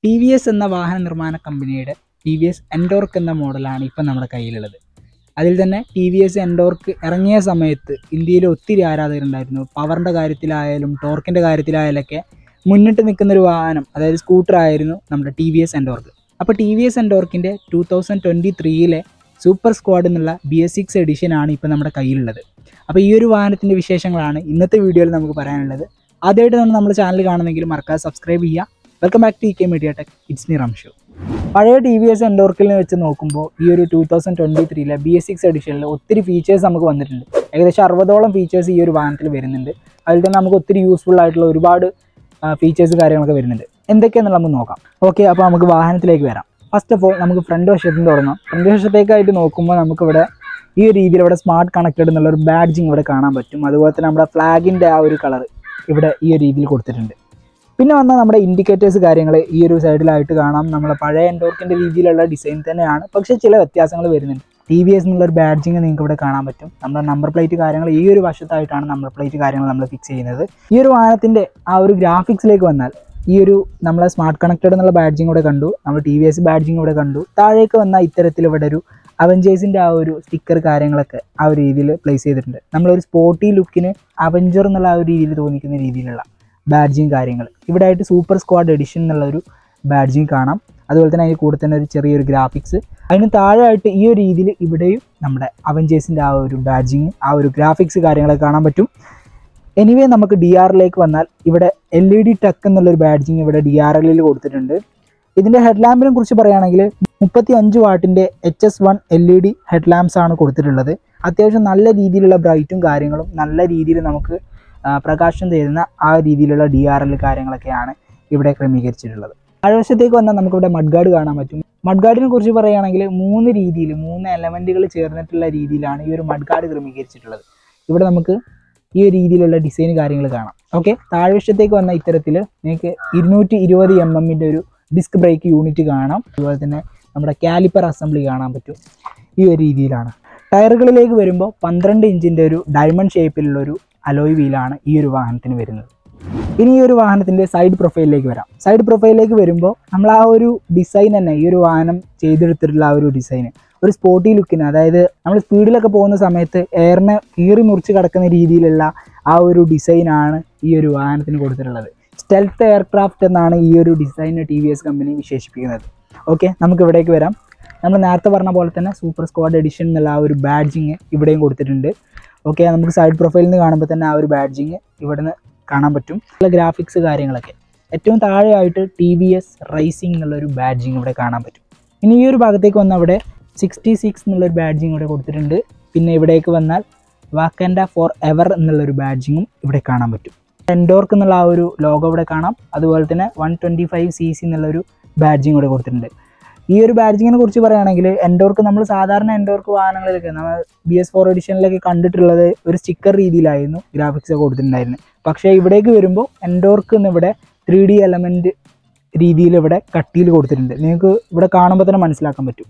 T V S എന്ന വാഹന നിർമ്മാണ കമ്പനിയുടെ ടി വി എസ് എൻഡോർക്ക് എന്ന മോഡലാണ് ഇപ്പം നമ്മുടെ കയ്യിലുള്ളത് അതിൽ തന്നെ ടി വി എസ് എൻഡോർക്ക് ഇറങ്ങിയ സമയത്ത് ഇന്ത്യയിൽ ഒത്തിരി ആരാധകരുണ്ടായിരുന്നു പവറിൻ്റെ കാര്യത്തിലായാലും ടോർക്കിൻ്റെ കാര്യത്തിലായാലൊക്കെ മുന്നിട്ട് നിൽക്കുന്ന ഒരു വാഹനം അതായത് സ്കൂട്ടർ ആയിരുന്നു നമ്മുടെ ടി വി എസ് എൻഡോർക്ക് അപ്പോൾ ടി വി എസ് എൻഡോർക്കിൻ്റെ ടു തൗസൻഡ് ട്വൻറ്റി ത്രീയിലെ സൂപ്പർ സ്ക്വാഡ് എന്നുള്ള ബി എസ് സിക്സ് എഡിഷനാണ് ഇപ്പോൾ നമ്മുടെ കയ്യിലുള്ളത് അപ്പോൾ ഈ ഒരു വാഹനത്തിൻ്റെ വിശേഷങ്ങളാണ് ഇന്നത്തെ വീഡിയോയിൽ നമുക്ക് പറയാനുള്ളത് ആദ്യമായിട്ട് നമ്മൾ നമ്മുടെ ചാനൽ കാണുന്നെങ്കിൽ മറക്കാതെ സബ്സ്ക്രൈബ് ചെയ്യുക welcome back to E K media tech it's me Ramshu പഴയ ടി വി എസ് എൻഡോർക്കിലിനെ വെച്ച് നോക്കുമ്പോൾ ഈ ഒരു ടൂ തൗസൻഡ് ട്വൻറ്റി ത്രീയിലെ ബി എസ് സിക്സ് എഡിഷനിൽ ഒത്തിരി ഫീച്ചേഴ്സ് നമുക്ക് വന്നിട്ടുണ്ട് ഏകദേശം അറുപതോളം ഫീച്ചേഴ്സ് ഈ ഒരു വാഹനത്തിൽ വരുന്നുണ്ട് അതിൽ തന്നെ നമുക്ക് ഒത്തിരി യൂസ്ഫുൾ ആയിട്ടുള്ള ഒരുപാട് ഫീച്ചേഴ്സ് കാര്യങ്ങളൊക്കെ വരുന്നുണ്ട് എന്തൊക്കെയാണെന്നുള്ള നമുക്ക് നോക്കാം ഓക്കെ അപ്പോൾ നമുക്ക് വാഹനത്തിലേക്ക് വരാം ഫസ്റ്റ് ഓഫ് ഓൾ നമുക്ക് ഫ്രണ്ട് വശത്ത് നിന്ന് തുടങ്ങാം ഫ്രണ്ട് വശത്തേക്കായിട്ട് നോക്കുമ്പോൾ നമുക്കിവിടെ ഈ ഒരു രീതിയിൽ ഇവിടെ സ്മാർട്ട് കണക്റ്റഡ് എന്നുള്ള ഒരു ബാഡ്ജിങ് ഇവിടെ കാണാൻ പറ്റും അതുപോലെ തന്നെ നമ്മുടെ ഫ്ലാഗിൻ്റെ ആ ഒരു കളർ ഇവിടെ ഈ ഒരു രീതിയിൽ കൊടുത്തിട്ടുണ്ട് പിന്നെ വന്നാൽ നമ്മുടെ ഇൻഡിക്കേറ്റേഴ്സ് കാര്യങ്ങൾ ഈ ഒരു സൈഡിലായിട്ട് കാണാം നമ്മളെ പഴയ എൻഡോർക്കിൻ്റെ രീതിയിലുള്ള ഡിസൈൻ തന്നെയാണ് പക്ഷേ ചില വ്യത്യാസങ്ങൾ വരുന്നുണ്ട് ടി വി എസ് എന്നുള്ളൊരു ബാഡ്ജിങ് നിങ്ങൾക്ക് ഇവിടെ കാണാൻ പറ്റും നമ്മുടെ നമ്പർ പ്ലേറ്റ് കാര്യങ്ങൾ ഈ ഒരു വശത്തായിട്ടാണ് നമ്പർ പ്ലേറ്റ് കാര്യങ്ങൾ നമ്മൾ ഫിക്സ് ചെയ്യുന്നത് ഈ ഒരു വാഹനത്തിൻ്റെ ആ ഒരു ഗ്രാഫിക്സിലേക്ക് വന്നാൽ ഈ ഒരു നമ്മളെ സ്മാർട്ട് കണക്റ്റഡ് എന്നുള്ള ബാഡ്ജിങ് ഇവിടെ കണ്ടു നമ്മൾ ടി വി എസ് ബാഡ്ജിങ് ഇവിടെ കണ്ടു താഴേക്ക് വന്നാൽ ഇത്തരത്തിൽ ഇവിടെ ഒരു അവഞ്ചേഴ്സിൻ്റെ ആ ഒരു സ്റ്റിക്കർ കാര്യങ്ങളൊക്കെ ആ ഒരു രീതിയിൽ പ്ലേസ് ചെയ്തിട്ടുണ്ട് നമ്മളൊരു സ്പോർട്ടി ലുക്കിന് അവഞ്ചർ എന്നുള്ള ആ ഒരു രീതിയിൽ തോന്നിക്കുന്ന രീതിയിലുള്ള ബാഡ്ജിങ് കാര്യങ്ങൾ ഇവിടെ ആയിട്ട് സൂപ്പർ സ്ക്വാഡ് എഡിഷൻ എന്നുള്ള ഒരു ബാഡ്ജിങ് കാണാം അതുപോലെ തന്നെ അതിന് കൂടെ തന്നെ ഒരു ചെറിയൊരു ഗ്രാഫിക്സ് അതിന് താഴെയായിട്ട് ഈ ഒരു രീതിയിൽ ഇവിടെയും നമ്മുടെ അവഞ്ചേഴ്സിൻ്റെ ആ ഒരു ബാഡ്ജിങ് ആ ഒരു ഗ്രാഫിക്സ് കാര്യങ്ങളൊക്കെ കാണാൻ പറ്റും എനിവേ നമുക്ക് ഡി ആറിലേക്ക് വന്നാൽ ഇവിടെ എൽ ഇ ഡി ടെക് എന്നുള്ളൊരു ബാഡ്ജിങ് ഇവിടെ ഡി ആർ എല്ലിൽ കൊടുത്തിട്ടുണ്ട് ഇതിൻ്റെ ഹെഡ്ലാമ്പിനെ കുറിച്ച് പറയുകയാണെങ്കിൽ മുപ്പത്തി അഞ്ച് വാട്ടിൻ്റെ H S one L E D headlamps ആണ് കൊടുത്തിട്ടുള്ളത് അത്യാവശ്യം നല്ല രീതിയിലുള്ള ബ്രൈറ്റും കാര്യങ്ങളും നല്ല രീതിയിൽ നമുക്ക് ആ, പ്രകാശം തരുന്ന ആ രീതിയിലുള്ള ഡി ആർ എൽ കാര്യങ്ങളൊക്കെയാണ് ഇവിടെ ക്രമീകരിച്ചിട്ടുള്ളത് താഴ്വശത്തേക്ക് വന്നാൽ നമുക്കിവിടെ മഡ്ഗാർഡ് കാണാൻ പറ്റും മഡ്ഗാർഡിനെ കുറിച്ച് പറയുകയാണെങ്കിൽ മൂന്ന് രീതിയിൽ മൂന്ന് എലമെൻറ്റുകൾ ചേർന്നിട്ടുള്ള രീതിയിലാണ് ഈ ഒരു മഡ്ഗാർഡ് ക്രമീകരിച്ചിട്ടുള്ളത് ഇവിടെ നമുക്ക് ഈ ഒരു രീതിയിലുള്ള ഡിസൈൻ കാര്യങ്ങൾ കാണാം ഓക്കെ താഴ്വശത്തേക്ക് വന്ന ഇത്തരത്തിൽ നിങ്ങൾക്ക് ഇരുന്നൂറ്റി ഇരുപത് എം എമ്മിൻ്റെ ഒരു ഡിസ്ക് ബ്രേക്ക് യൂണിറ്റ് കാണാം അതുപോലെ തന്നെ നമ്മുടെ കാലിപ്പർ അസംബ്ലി കാണാൻ പറ്റും ഈ ഒരു രീതിയിലാണ് ടയറുകളിലേക്ക് വരുമ്പോൾ പന്ത്രണ്ട് ഇഞ്ചിൻ്റെ ഒരു ഡയമണ്ട് ഷേപ്പിലുള്ള ഒരു അലോയ് വീലാണ് ഈ ഒരു വാഹനത്തിന് വരുന്നത് ഇനി ഈ ഒരു വാഹനത്തിൻ്റെ സൈഡ് പ്രൊഫൈലിലേക്ക് വരാം സൈഡ് പ്രൊഫൈലിലേക്ക് വരുമ്പോൾ നമ്മൾ ആ ഒരു ഡിസൈൻ തന്നെ ഈ ഒരു വാഹനം ചെയ്തെടുത്തിട്ടുള്ള ആ ഒരു ഡിസൈൻ ഒരു സ്പോർട്ടി ലുക്കിന് അതായത് നമ്മൾ സ്പീഡിലൊക്കെ പോകുന്ന സമയത്ത് എയറിനെ കീറി മുറിച്ച് കിടക്കുന്ന രീതിയിലുള്ള ആ ഒരു ഡിസൈനാണ് ഈ ഒരു വാഹനത്തിന് കൊടുത്തിട്ടുള്ളത് സ്റ്റെൽത്ത് എയർക്രാഫ്റ്റ് എന്നാണ് ഈ ഒരു ഡിസൈനെ ടി വി എസ് കമ്പനി വിശേഷിപ്പിക്കുന്നത് ഓക്കെ നമുക്ക് ഇവിടേക്ക് വരാം നമ്മൾ നേരത്തെ പറഞ്ഞ പോലെ തന്നെ സൂപ്പർ സ്ക്വാഡ് എഡിഷൻ എന്നുള്ള ആ ഒരു ബാഡ്ജിങ് ഇവിടെയും കൊടുത്തിട്ടുണ്ട് ഓക്കെ നമുക്ക് സൈഡ് പ്രൊഫൈലിൽ നിന്ന് കാണുമ്പോൾ തന്നെ ആ ഒരു ബാഡ്ജിങ് ഇവിടുന്ന് കാണാൻ പറ്റും നല്ല ഗ്രാഫിക്സ് കാര്യങ്ങളൊക്കെ ഏറ്റവും താഴെയായിട്ട് ടി വി എസ് റൈസിംഗ് എന്നുള്ളൊരു ബാഡ്ജിങ് ഇവിടെ കാണാൻ പറ്റും ഇനി ഈ ഒരു ഭാഗത്തേക്ക് വന്നാൽ അവിടെ സിക്സ്റ്റി സിക്സ് എന്നുള്ളൊരു ബാഡ്ജിങ് ഇവിടെ കൊടുത്തിട്ടുണ്ട് പിന്നെ ഇവിടേക്ക് വന്നാൽ വാക്കൻഡ ഫോർ എവർ എന്നുള്ളൊരു ബാഡ്ജിങ്ങും ഇവിടെ കാണാൻ പറ്റും എൻഡോർക്ക് എന്നുള്ള ആ ഒരു ലോഗോ ഇവിടെ കാണാം അതുപോലെ തന്നെ one twenty five C C എന്നുള്ളൊരു ബാഡ്ജിങ് ഇവിടെ കൊടുത്തിട്ടുണ്ട് ഈ ഒരു ബാഡ്ജിങ്ങിനെ കുറിച്ച് പറയുകയാണെങ്കിൽ എൻഡോർക്ക് നമ്മൾ സാധാരണ എൻഡോർക്ക് വാഹനങ്ങളിലൊക്കെ നമ്മൾ ബി എസ് ഫോർ എഡിഷനിലൊക്കെ കണ്ടിട്ടുള്ളത് ഒരു സ്റ്റിക്കർ രീതിയിലായിരുന്നു ഗ്രാഫിക്സ് ഒക്കെ കൊടുത്തിട്ടുണ്ടായിരുന്നത് പക്ഷേ ഇവിടേക്ക് വരുമ്പോൾ എൻഡോർക്ക് എന്നിവിടെ ത്രീ ഡി എലമെൻറ്റ് രീതിയിൽ ഇവിടെ കട്ടിയിൽ കൊടുത്തിട്ടുണ്ട് നിങ്ങൾക്ക് ഇവിടെ കാണുമ്പോൾ തന്നെ മനസ്സിലാക്കാൻ പറ്റും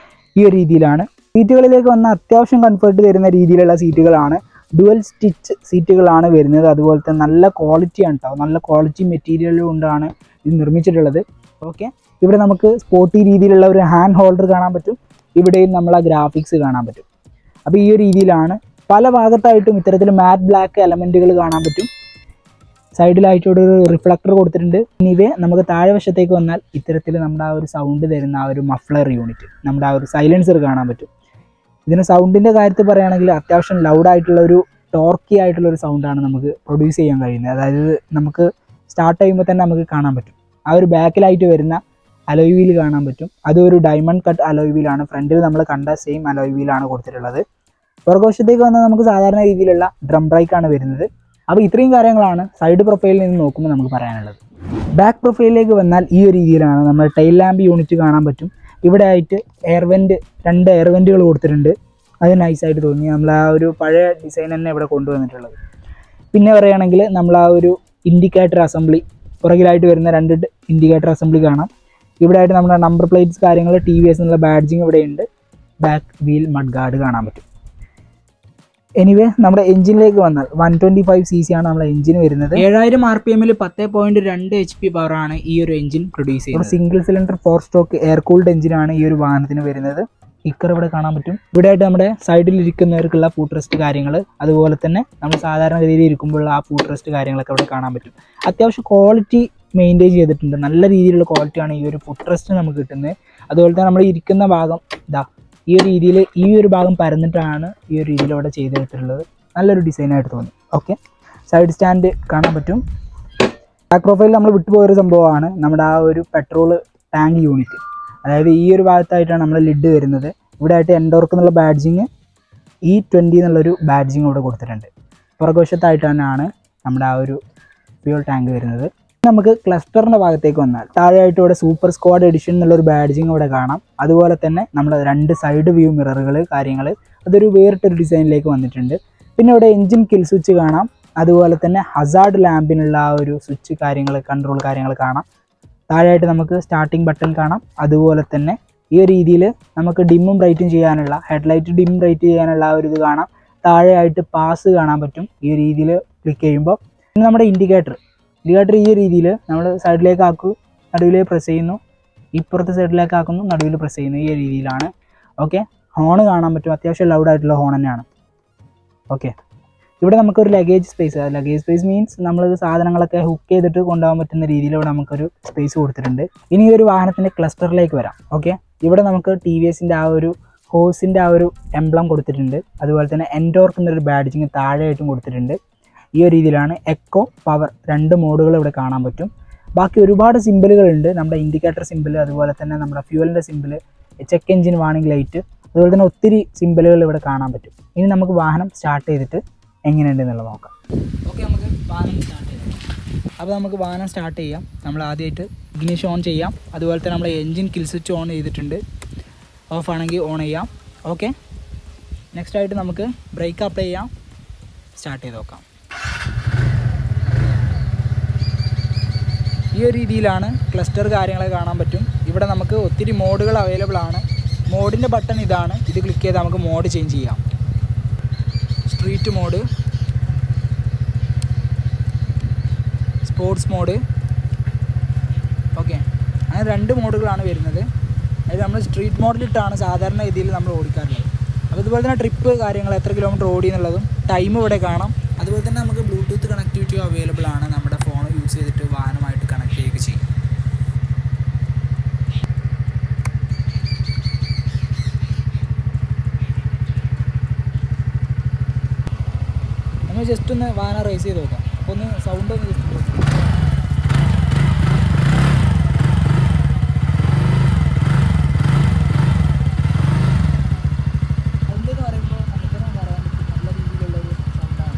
ഈ ഒരു രീതിയിലാണ് സീറ്റുകളിലേക്ക് വന്ന അത്യാവശ്യം കംഫർട്ട് തരുന്ന രീതിയിലുള്ള സീറ്റുകളാണ് ഡുവൽ സ്റ്റിച്ച് സീറ്റുകളാണ് വരുന്നത് അതുപോലെ തന്നെ നല്ല ക്വാളിറ്റിയാണ് കേട്ടോ നല്ല ക്വാളിറ്റി മെറ്റീരിയൽ കൊണ്ടാണ് ഇത് നിർമ്മിച്ചിട്ടുള്ളത് ഓക്കെ ഇവിടെ നമുക്ക് സ്പോർട്ടി രീതിയിലുള്ള ഒരു ഹാൻഡ് ഹോൾഡർ കാണാൻ പറ്റും ഇവിടെയും നമ്മൾ ആ ഗ്രാഫിക്സ് കാണാൻ പറ്റും അപ്പോൾ ഈ ഒരു രീതിയിലാണ് പല ഭാഗത്തായിട്ടും ഇത്തരത്തിൽ മാറ്റ് ബ്ലാക്ക് എലമെൻറ്റുകൾ കാണാൻ പറ്റും സൈഡിലായിട്ടൊരു ഒരു റിഫ്ലക്ടർ കൊടുത്തിട്ടുണ്ട് ഇനിവേ നമുക്ക് താഴെ വശത്തേക്ക് വന്നാൽ ഇത്തരത്തിൽ നമ്മുടെ ആ ഒരു സൗണ്ട് തരുന്ന ആ ഒരു മഫ്ലർ യൂണിറ്റ് നമ്മുടെ ആ ഒരു സൈലൻസർ കാണാൻ പറ്റും ഇതിന് സൗണ്ടിൻ്റെ കാര്യത്തിൽ പറയുകയാണെങ്കിൽ അത്യാവശ്യം ലൗഡായിട്ടുള്ള ഒരു ടോർക്കി ആയിട്ടുള്ള ഒരു സൗണ്ടാണ് നമുക്ക് പ്രൊഡ്യൂസ് ചെയ്യാൻ കഴിയുന്നത് അതായത് നമുക്ക് സ്റ്റാർട്ട് ചെയ്യുമ്പോൾ തന്നെ നമുക്ക് കാണാൻ പറ്റും ആ ഒരു ബാക്കിലായിട്ട് വരുന്ന അലോയ് വീൽ കാണാൻ പറ്റും അത് ഒരു ഡയമണ്ട് കട്ട് അലോയ് വീലാണ് ഫ്രണ്ടിൽ നമ്മൾ കണ്ട സെയിം അലോയ് വീലാണ് കൊടുത്തിട്ടുള്ളത് പുറകുവശത്തേക്ക് വന്നാൽ നമുക്ക് സാധാരണ രീതിയിലുള്ള ഡ്രം ബ്രേക്കാണ് വരുന്നത് അപ്പോൾ ഇത്രയും കാര്യങ്ങളാണ് സൈഡ് പ്രൊഫൈലിൽ നിന്ന് നോക്കുമ്പോൾ നമുക്ക് പറയാനുള്ളത് ബാക്ക് പ്രൊഫൈലിലേക്ക് വന്നാൽ ഈ ഒരു രീതിയിലാണ് നമ്മൾ ടൈൽ ലാമ്പ് യൂണിറ്റ് കാണാൻ പറ്റും ഇവിടെ ആയിട്ട് എയർവെൻറ്റ് രണ്ട് എയർവെൻറ്റുകൾ കൊടുത്തിട്ടുണ്ട് അത് നൈസായിട്ട് തോന്നി നമ്മൾ ആ ഒരു പഴയ ഡിസൈൻ തന്നെ ഇവിടെ കൊണ്ടുവന്നിട്ടുള്ളത് പിന്നെ പറയുകയാണെങ്കിൽ നമ്മൾ ആ ഒരു ഇൻഡിക്കേറ്റർ അസംബ്ലി പുറകിലായിട്ട് വരുന്ന രണ്ട് ഇൻഡിക്കേറ്റർ അസംബ്ലി കാണാം ഇവിടെ ആയിട്ട് നമ്മുടെ നമ്പർ പ്ലേറ്റ്സ് കാര്യങ്ങൾ ടി വി എസ് എന്നുള്ള ബാഡ്ജിങ് ഇവിടെ ഉണ്ട് ബാക്ക് വീൽ മഡ് ഗാർഡ് കാണാൻ പറ്റും എനിവേ നമ്മുടെ എഞ്ചിനിലേക്ക് വന്നാൽ one twenty five C C ആണ് നമ്മുടെ എഞ്ചിൻ വരുന്നത് ഏഴായിരം ആർ പി എമ്മിൽ പത്ത് പോയിന്റ് രണ്ട് എച്ച് പി പവർ ആണ് ഈ ഒരു എഞ്ചിൻ പ്രൊഡ്യൂസ് ചെയ്യുന്നത് single cylinder four stroke air cooled എഞ്ചിനാണ് ഈ ഒരു വാഹനത്തിന് വരുന്നത് സ്റ്റിക്കർ ഇവിടെ കാണാൻ പറ്റും ഇവിടെ ആയിട്ട് നമ്മുടെ സൈഡിൽ ഇരിക്കുന്നവർക്കുള്ള ഫുഡ് റെസ്റ്റ് കാര്യങ്ങൾ അതുപോലെ തന്നെ നമ്മൾ സാധാരണ രീതിയിൽ ഇരിക്കുമ്പോഴുള്ള ആ ഫുഡ് റെസ്റ്റ് കാര്യങ്ങളൊക്കെ ഇവിടെ കാണാൻ പറ്റും അത്യാവശ്യം ക്വാളിറ്റി മെയിൻറ്റെയിൻ ചെയ്തിട്ടുണ്ട് നല്ല രീതിയിലുള്ള ക്വാളിറ്റിയാണ് ഈ ഒരു ഫുഡ് റെസ്റ്റ് നമുക്ക് കിട്ടുന്നത് അതുപോലെ തന്നെ നമ്മൾ ഇരിക്കുന്ന ഭാഗം ഇതാ ഈ ഒരു രീതിയിൽ ഈ ഒരു ഭാഗം പരന്നിട്ടാണ് ഈ ഒരു രീതിയിൽ ഇവിടെ ചെയ്തെടുത്തിട്ടുള്ളത് നല്ലൊരു ഡിസൈനായിട്ട് തോന്നി ഓക്കെ സൈഡ് സ്റ്റാൻഡ് കാണാൻ പറ്റും ബാക്ക് പ്രൊഫൈൽ നമ്മൾ വിട്ടുപോയൊരു സംഭവമാണ് നമ്മുടെ ആ ഒരു പെട്രോൾ ടാങ്ക് യൂണിറ്റ് അതായത് ഈ ഒരു ഭാഗത്തായിട്ടാണ് നമ്മുടെ ലിഡ് വരുന്നത് ഇവിടെ ആയിട്ട് എൻഡോർക്ക് എന്നുള്ള ബാഡ്ജിങ് ഇ ട്വൻറ്റി എന്നുള്ളൊരു ബാഡ്ജിങ് ഇവിടെ കൊടുത്തിട്ടുണ്ട് പുറകുവശത്തായിട്ടാണ് നമ്മുടെ ആ ഒരു ഫ്യൂൾ ടാങ്ക് വരുന്നത് നമുക്ക് ക്ലസ്റ്ററിൻ്റെ ഭാഗത്തേക്ക് വന്നാൽ താഴെയായിട്ട് ഇവിടെ സൂപ്പർ സ്ക്വാഡ് എഡിഷൻ എന്നുള്ളൊരു ബാഡ്ജിങ് ഇവിടെ കാണാം അതുപോലെ തന്നെ നമ്മുടെ രണ്ട് സൈഡ് വ്യൂ മിററുകൾ കാര്യങ്ങൾ അതൊരു വേറിട്ടൊരു ഡിസൈനിലേക്ക് വന്നിട്ടുണ്ട് പിന്നെ ഇവിടെ എഞ്ചിൻ കിൽ സ്വിച്ച് കാണാം അതുപോലെ തന്നെ ഹസാർഡ് ലാമ്പിനുള്ള ആ ഒരു സ്വിച്ച് കാര്യങ്ങൾ കൺട്രോൾ കാര്യങ്ങൾ കാണാം താഴെയായിട്ട് നമുക്ക് സ്റ്റാർട്ടിംഗ് ബട്ടൺ കാണാം അതുപോലെ തന്നെ ഈ ഒരു രീതിയിൽ നമുക്ക് ഡിമ്മും ബ്രൈറ്റും ചെയ്യാനുള്ള ഹെഡ്ലൈറ്റ് ഡിം ബ്രൈറ്റ് ചെയ്യാനുള്ള ആ ഒരു ഇത് കാണാം താഴെയായിട്ട് പാസ് കാണാൻ പറ്റും ഈ ഒരു രീതിയിൽ ക്ലിക്ക് ചെയ്യുമ്പോൾ പിന്നെ നമ്മുടെ ഇൻഡിക്കേറ്റർ ഇൻഡിക്കേറ്റർ ഈ രീതിയിൽ നമ്മൾ സൈഡിലേക്ക് ആക്കൂ നടുവിലേക്ക് പ്രസ് ചെയ്യുന്നു ഇപ്പുറത്തെ സൈഡിലേക്ക് ആക്കുന്നു നടുവിൽ പ്രസ് ചെയ്യുന്നു ഈ ഒരു രീതിയിലാണ് ഓക്കെ ഹോൺ കാണാൻ പറ്റും അത്യാവശ്യം ലൗഡ് ആയിട്ടുള്ള ഹോൺ തന്നെയാണ് ഓക്കെ ഇവിടെ നമുക്കൊരു luggage space luggage space means നമ്മൾ സാധനങ്ങളൊക്കെ ഹുക്ക് ചെയ്തിട്ട് കൊണ്ടുപോകാൻ പറ്റുന്ന രീതിയിൽ ഇവിടെ നമുക്കൊരു സ്പേസ് കൊടുത്തിട്ടുണ്ട് ഇനി ഈ ഒരു വാഹനത്തിൻ്റെ ക്ലസ്റ്ററിലേക്ക് വരാം ഓക്കെ ഇവിടെ നമുക്ക് ടി വി എസിൻ്റെ ആ ഒരു ഹോസിൻ്റെ ആ ഒരു എംബ്ലം കൊടുത്തിട്ടുണ്ട് അതുപോലെ തന്നെ എൻഡോർക്ക് എന്നൊരു ബാഡ്ജിങ് താഴെയായിട്ടും കൊടുത്തിട്ടുണ്ട് ഈ ഒരു രീതിയിലാണ് എക്കോ പവർ രണ്ട് മോഡുകൾ ഇവിടെ കാണാൻ പറ്റും ബാക്കി ഒരുപാട് സിമ്പിളുകളുണ്ട് നമ്മുടെ ഇൻഡിക്കേറ്റർ സിമ്പിൾ അതുപോലെ തന്നെ നമ്മുടെ ഫ്യൂവലിൻ്റെ simple check engine warning light അതുപോലെ തന്നെ ഒത്തിരി സിമ്പിളുകൾ ഇവിടെ കാണാൻ പറ്റും ഇനി നമുക്ക് വാഹനം സ്റ്റാർട്ട് ചെയ്തിട്ട് എങ്ങനെയുണ്ട് എന്നുള്ളത് നോക്കാം ഓക്കെ നമുക്ക് വാഹനം സ്റ്റാർട്ട് ചെയ്യാം അപ്പോൾ നമുക്ക് വാഹനം സ്റ്റാർട്ട് ചെയ്യാം നമ്മൾ ആദ്യമായിട്ട് ഇഗ്നിഷൻ ഓൺ ചെയ്യാം അതുപോലെ തന്നെ നമ്മൾ എൻജിൻ കിൽ സ്വിച്ച് ഓൺ ചെയ്തിട്ടുണ്ട് ഓഫ് ആണെങ്കിൽ ഓൺ ചെയ്യാം ഓക്കെ നെക്സ്റ്റ് ആയിട്ട് നമുക്ക് ബ്രേക്ക് അപ്ലൈ ചെയ്യാം സ്റ്റാർട്ട് ചെയ്ത് നോക്കാം ഈ ഒരു രീതിയിലാണ് ക്ലസ്റ്റർ കാര്യങ്ങളൊക്കെ കാണാൻ പറ്റും ഇവിടെ നമുക്ക് ഒത്തിരി മോഡുകൾ അവൈലബിൾ ആണ് മോഡിൻ്റെ ബട്ടൺ ഇതാണ് ഇത് ക്ലിക്ക് ചെയ്താൽ നമുക്ക് മോഡ് ചേഞ്ച് ചെയ്യാം street mode sports mode okay അങ്ങനെ രണ്ട് മോഡുകളാണ് വരുന്നത് അതായത് നമ്മൾ സ്ട്രീറ്റ് മോഡിലിട്ടാണ് സാധാരണ രീതിയിൽ നമ്മൾ ഓടിക്കാറുള്ളത് അപ്പോൾ ഇതുപോലെ തന്നെ ട്രിപ്പ് കാര്യങ്ങൾ എത്ര കിലോമീറ്റർ ഓടി എന്നുള്ളതും ടൈം ഇവിടെ കാണാം അതുപോലെ തന്നെ നമുക്ക് ബ്ലൂടൂത്ത് കണക്ടിവിറ്റി അവൈലബിൾ ആണ് നമ്മുടെ ഫോൺ യൂസ് ചെയ്തിട്ട് വാഹനമായിട്ട് കണക്ട് ചെയ്യുകയൊക്കെ ചെയ്യും നമ്മൾ ജസ്റ്റ് ഒന്ന് വാഹനം റേസ് ചെയ്ത് നോക്കാം അപ്പോൾ ഒന്ന് സൗണ്ട് ഒന്ന് ജസ്റ്റ് സൗണ്ട് എന്ന് പറയുമ്പോൾ നമുക്ക് തന്നെ പറയാൻ പറ്റും നല്ല രീതിയിലുള്ളൊരു സൗണ്ടാണ്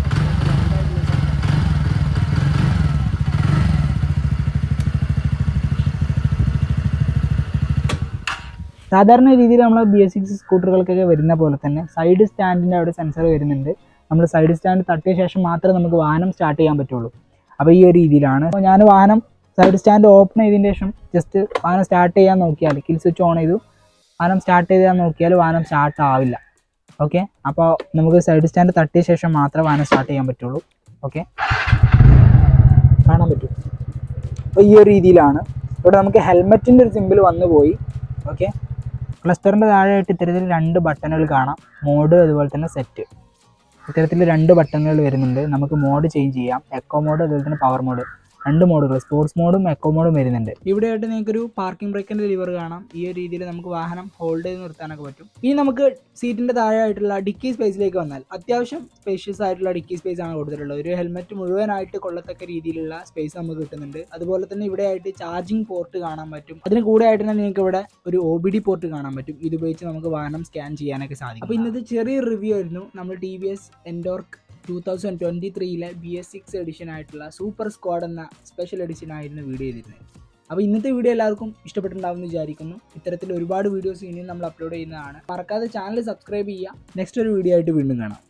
സാധാരണ രീതിയിൽ നമ്മൾ ബി എസ് സിക്സ് സ്കൂട്ടറുകൾക്കൊക്കെ വരുന്ന പോലെ തന്നെ സൈഡ് സ്റ്റാൻഡിൻ്റെ അവിടെ സെൻസർ വരുന്നുണ്ട് നമ്മൾ സൈഡ് സ്റ്റാൻഡ് തട്ടിയ ശേഷം മാത്രമേ നമുക്ക് വാഹനം സ്റ്റാർട്ട് ചെയ്യാൻ പറ്റുള്ളൂ അപ്പോൾ ഈ ഒരു രീതിയിലാണ് അപ്പോൾ ഞാൻ വാഹനം സൈഡ് സ്റ്റാൻഡ് ഓപ്പൺ ചെയ്തതിന് ശേഷം ജസ്റ്റ് വാഹനം സ്റ്റാർട്ട് ചെയ്യാൻ നോക്കിയാൽ കിൽ സ്വിച്ച് ഓൺ ചെയ്തു വാഹനം സ്റ്റാർട്ട് ചെയ്യാൻ നോക്കിയാൽ വാഹനം സ്റ്റാർട്ട് ആവില്ല ഓക്കെ അപ്പോൾ നമുക്ക് സൈഡ് സ്റ്റാൻഡ് തട്ടിയ ശേഷം മാത്രമേ വാഹനം സ്റ്റാർട്ട് ചെയ്യാൻ പറ്റുള്ളൂ ഓക്കെ കാണാൻ പറ്റും അപ്പോൾ ഈ ഒരു രീതിയിലാണ് ഇവിടെ നമുക്ക് ഹെൽമെറ്റിൻ്റെ ഒരു സിമ്പിൾ വന്നു പോയി ഓക്കെ ക്ലസ്റ്ററിൻ്റെ താഴെയായിട്ട് ഇത്തരത്തിൽ രണ്ട് ബട്ടണുകൾ കാണാം മോഡ് അതുപോലെ തന്നെ സെറ്റ് ഇത്തരത്തിൽ രണ്ട് ബട്ടണുകൾ വരുന്നുണ്ട് നമുക്ക് മോഡ് ചേഞ്ച് ചെയ്യാം എക്കോ മോഡ് അതുപോലെ തന്നെ പവർ മോഡ് രണ്ട് മോഡുകൾ സ്പോർട്സ് മോഡും എക്കോ മോഡും വരുന്നുണ്ട് ഇവിടെയായിട്ട് നിങ്ങൾക്കൊരു പാർക്കിംഗ് ബ്രേക്കിൻ്റെ ലിവർ കാണാം ഈ ഒരു രീതിയിൽ നമുക്ക് വാഹനം ഹോൾഡ് ചെയ്ത് നിർത്താനൊക്കെ പറ്റും ഇനി നമുക്ക് സീറ്റിൻ്റെ താഴെയായിട്ടുള്ള ഡിക്കി സ്പേസിലേക്ക് വന്നാൽ അത്യാവശ്യം സ്പേഷ്യസ് ആയിട്ടുള്ള ഡിക്കി സ്പേസ് ആണ് കൊടുത്തിട്ടുള്ളത് ഒരു ഹെൽമെറ്റ് മുഴുവനായിട്ട് കൊള്ളത്തക്ക രീതിയിലുള്ള സ്പേസ് നമുക്ക് കിട്ടുന്നുണ്ട് അതുപോലെ തന്നെ ഇവിടെ ആയിട്ട് ചാർജിങ് പോർട്ട് കാണാൻ പറ്റും അതിന് കൂടെ ആയിട്ട് തന്നെ നിങ്ങൾക്ക് ഇവിടെ ഒരു ഒ ബി ഡി പോർട്ട് കാണാൻ പറ്റും ഇത് ഉപയോഗിച്ച് നമുക്ക് വാഹനം സ്കാൻ ചെയ്യാനൊക്കെ സാധിക്കും അപ്പോൾ ഇന്നത്തെ ചെറിയ റിവ്യൂ ആയിരുന്നു നമ്മൾ T V S Ntorq two thousand twenty ത്രീയിലെ ബി എസ് സിക്സ് എഡിഷൻ ആയിട്ടുള്ള സൂപ്പർ സ്ക്വാഡ് എന്ന സ്പെഷ്യൽ എഡിഷൻ ആയിരുന്നു വീഡിയോ ചെയ്തിരുന്നത് അപ്പോൾ ഇന്നത്തെ വീഡിയോ എല്ലാവർക്കും ഇഷ്ടപ്പെട്ടിട്ടുണ്ടാവും എന്ന് വിചാരിക്കുന്നു ഇത്തരത്തിൽ ഒരുപാട് വീഡിയോസ് ഇനിയും നമ്മൾ അപ്ലോഡ് ചെയ്യുന്നതാണ് മറക്കാതെ ചാനൽ സബ്സ്ക്രൈബ് ചെയ്യുക നെക്സ്റ്റ് ഒരു വീഡിയോ ആയിട്ട് വീണ്ടും കാണാം